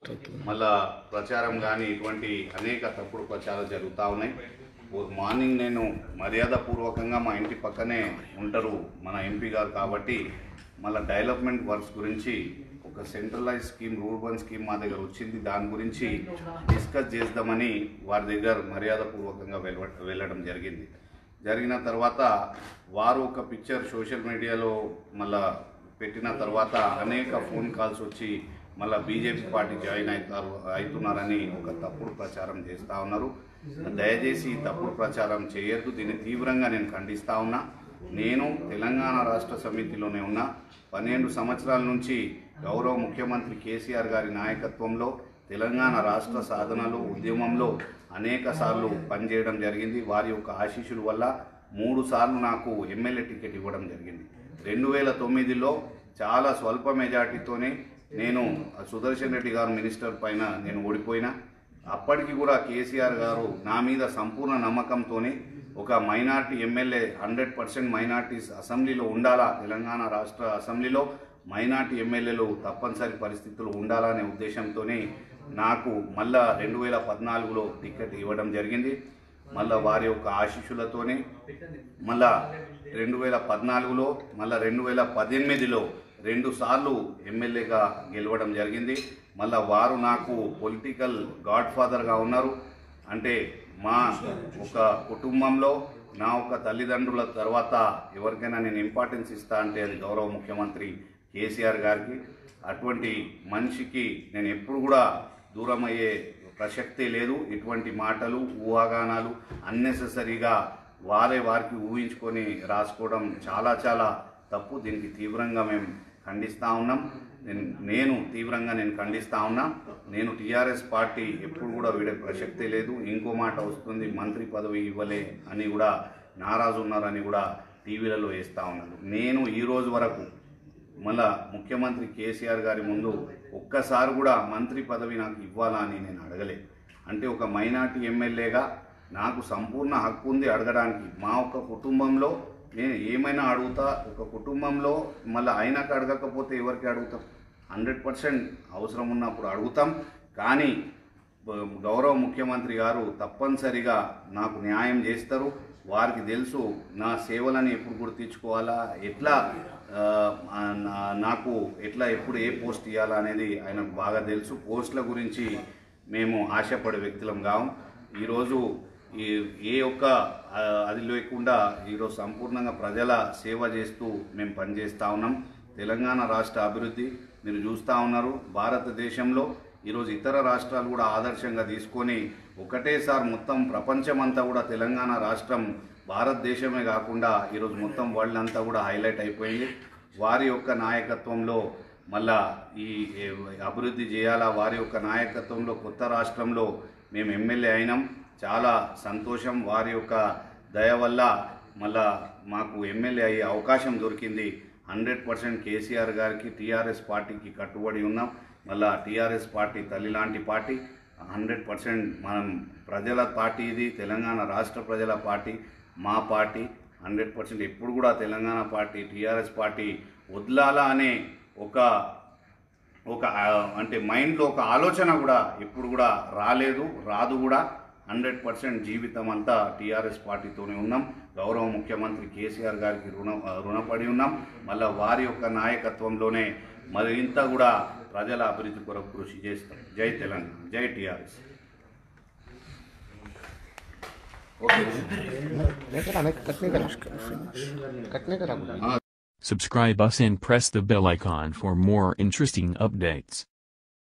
మళ్ళా ప్రచారం కానీ ఇటువంటి అనేక తప్పుడు ప్రచారాలు జరుగుతూ ఉన్నాయి ఓ- మార్నింగ్ నేను మర్యాదపూర్వకంగా మా ఇంటి పక్కనే ఉంటారు మన ఎంపీ గారు కాబట్టి మళ్ళీ డెవలప్మెంట్ వర్క్స్ గురించి ఒక సెంట్రలైజ్ స్కీమ్ రూర్బన్ స్కీమ్ మా దగ్గర వచ్చింది దాని గురించి డిస్కస్ చేద్దామని వారి దగ్గర మర్యాదపూర్వకంగా వెళ్ళ వెళ్ళడం జరిగింది జరిగిన తర్వాత వారు ఒక పిక్చర్ సోషల్ మీడియాలో మళ్ళా పెట్టిన తర్వాత అనేక ఫోన్ కాల్స్ వచ్చి మళ్ళీ బీజేపీ పార్టీ జాయిన్ అవుతారు అవుతున్నారని ఒక తప్పుడు ప్రచారం చేస్తూ ఉన్నారు దయచేసి ఈ తప్పుడు ప్రచారం చేయొద్దు దీన్ని తీవ్రంగా నేను ఖండిస్తూ ఉన్నా నేను తెలంగాణ రాష్ట్ర సమితిలోనే ఉన్నా పన్నెండు సంవత్సరాల నుంచి గౌరవ ముఖ్యమంత్రి కేసీఆర్ గారి నాయకత్వంలో తెలంగాణ రాష్ట్ర సాధనలో ఉద్యమంలో అనేక సార్లు పనిచేయడం జరిగింది వారి యొక్క ఆశీస్సుల వల్ల మూడు సార్లు నాకు ఎమ్మెల్యే టికెట్ ఇవ్వడం జరిగింది రెండు వేల తొమ్మిదిలో చాలా స్వల్ప మెజార్టీతోనే నేను సుదర్శన్ రెడ్డి గారు మినిస్టర్ పైన నేను ఓడిపోయినా అప్పటికి కూడా కేసీఆర్ గారు నా మీద సంపూర్ణ నమ్మకంతోనే ఒక minority MLA hundred percent minorities అసెంబ్లీలో ఉండాలా తెలంగాణ రాష్ట్ర అసెంబ్లీలో మైనార్టీ ఎమ్మెల్యేలు తప్పనిసరి పరిస్థితులు ఉండాలనే ఉద్దేశంతోనే నాకు మళ్ళా రెండు వేల పద్నాలుగులో టికెట్ ఇవ్వడం జరిగింది మళ్ళా వారి యొక్క ఆశీస్సులతోనే మళ్ళా రెండు వేల పద్నాలుగులో మళ్ళా రెండు వేల పద్దెనిమిదిలో రెండు సార్లు ఎమ్మెల్యేగా గెలవడం జరిగింది మళ్ళా వారు నాకు పొలిటికల్ గాడ్ ఫాదర్గా ఉన్నారు అంటే మా ఒక కుటుంబంలో నా ఒక తల్లిదండ్రుల తర్వాత ఎవరికైనా నేను ఇంపార్టెన్స్ ఇస్తా అంటే అది గౌరవ ముఖ్యమంత్రి కేసీఆర్ గారికి అటువంటి మనిషికి నేను ఎప్పుడు కూడా దూరం అయ్యే ప్రసక్తే లేదు ఇటువంటి మాటలు ఊహాగానాలు అన్నెసెసరీగా వారే వారికి ఊహించుకొని రాసుకోవడం చాలా చాలా తప్పు దీనికి తీవ్రంగా మేము ఖండిస్తూ ఉన్నాం నేను నేను తీవ్రంగా నేను ఖండిస్తూ ఉన్నా నేను టీఆర్ఎస్ పార్టీ ఎప్పుడు కూడా వీడే ప్రసక్తే లేదు ఇంకో మాట వస్తుంది మంత్రి పదవి ఇవ్వలే అని కూడా నారాజు ఉన్నారని కూడా టీవీలలో వేస్తూ ఉన్నారు నేను ఈ రోజు వరకు మళ్ళా ముఖ్యమంత్రి కేసీఆర్ గారి ముందు ఒక్కసారి కూడా మంత్రి పదవి నాకు ఇవ్వాలా అని నేను అడగలే అంటే ఒక మైనార్టీ ఎమ్మెల్యేగా నాకు సంపూర్ణ హక్కు ఉంది అడగడానికి మా ఒక్క కుటుంబంలో నేను ఏమైనా అడుగుతా ఒక కుటుంబంలో మళ్ళీ ఆయనకు అడగకపోతే ఎవరికి అడుగుతాం హండ్రెడ్ పర్సెంట్ అవసరం ఉన్నప్పుడు అడుగుతాం కానీ బ- గౌరవ ముఖ్యమంత్రి గారు తప్పనిసరిగా నాకు న్యాయం చేస్తారు వారికి తెలుసు నా సేవలని ఎప్పుడు గుర్తించుకోవాలా ఎట్లా ఆ, ఆ, నా- నాకు ఎట్లా ఎప్పుడు ఏ పోస్ట్ ఇవ్వాలా అనేది ఆయనకు బాగా తెలుసు పోస్టుల గురించి మేము ఆశపడే వ్యక్తులం కావు ఈరోజు ఈ ఏ ఒక్క ఆ, అది లేకుండా ఈరోజు సంపూర్ణంగా ప్రజల సేవ చేస్తూ మేము పనిచేస్తూ ఉన్నాం తెలంగాణ రాష్ట్ర అభివృద్ధి మీరు చూస్తూ ఉన్నారు భారతదేశంలో ఈరోజు ఇతర రాష్ట్రాలు కూడా ఆదర్శంగా తీసుకొని ఒకటేసారి మొత్తం ప్రపంచమంతా కూడా తెలంగాణ రాష్ట్రం భారతదేశమే కాకుండా ఈరోజు మొత్తం వరల్డ్ అంతా కూడా హైలైట్ అయిపోయింది వారి యొక్క నాయకత్వంలో మళ్ళా ఈ ఏ, అభివృద్ధి చేయాలా వారి యొక్క నాయకత్వంలో కొత్త రాష్ట్రంలో మేము ఎమ్మెల్యే అయినాం చాలా సంతోషం వారి యొక్క దయ వల్ల మళ్ళా మాకు ఎమ్మెల్యే అయ్యే అవకాశం దొరికింది హండ్రెడ్ పర్సెంట్ కేసీఆర్ గారికి టీఆర్ఎస్ పార్టీకి కట్టుబడి ఉన్నాం మళ్ళా టీఆర్ఎస్ పార్టీ తల్లి లాంటి పార్టీ హండ్రెడ్ పర్సెంట్ మనం ప్రజల పార్టీ ఇది తెలంగాణ రాష్ట్ర ప్రజల పార్టీ మా పార్టీ హండ్రెడ్ పర్సెంట్ ఎప్పుడు కూడా తెలంగాణ పార్టీ టీఆర్ఎస్ పార్టీ వదలాలా అనే ఒక ఒక ఆ, అంటే మైండ్లో ఒక ఆలోచన కూడా ఎప్పుడు కూడా రాలేదు రాదు కూడా హండ్రెడ్ పర్సెంట్ జీవితం అంతా టీఆర్ఎస్ పార్టీతోనే ఉన్నాం గౌరవ ముఖ్యమంత్రి కేసీఆర్ గారికి రుణ రుణపడి ఉన్నాం మళ్ళీ వారి యొక్క నాయకత్వంలోనే మరింత కూడా ప్రజల అభివృద్ధి కొరకు కృషి చేస్తాం జై తెలంగాణ జై TRS Subscribe us and press the bell icon for more interesting updates.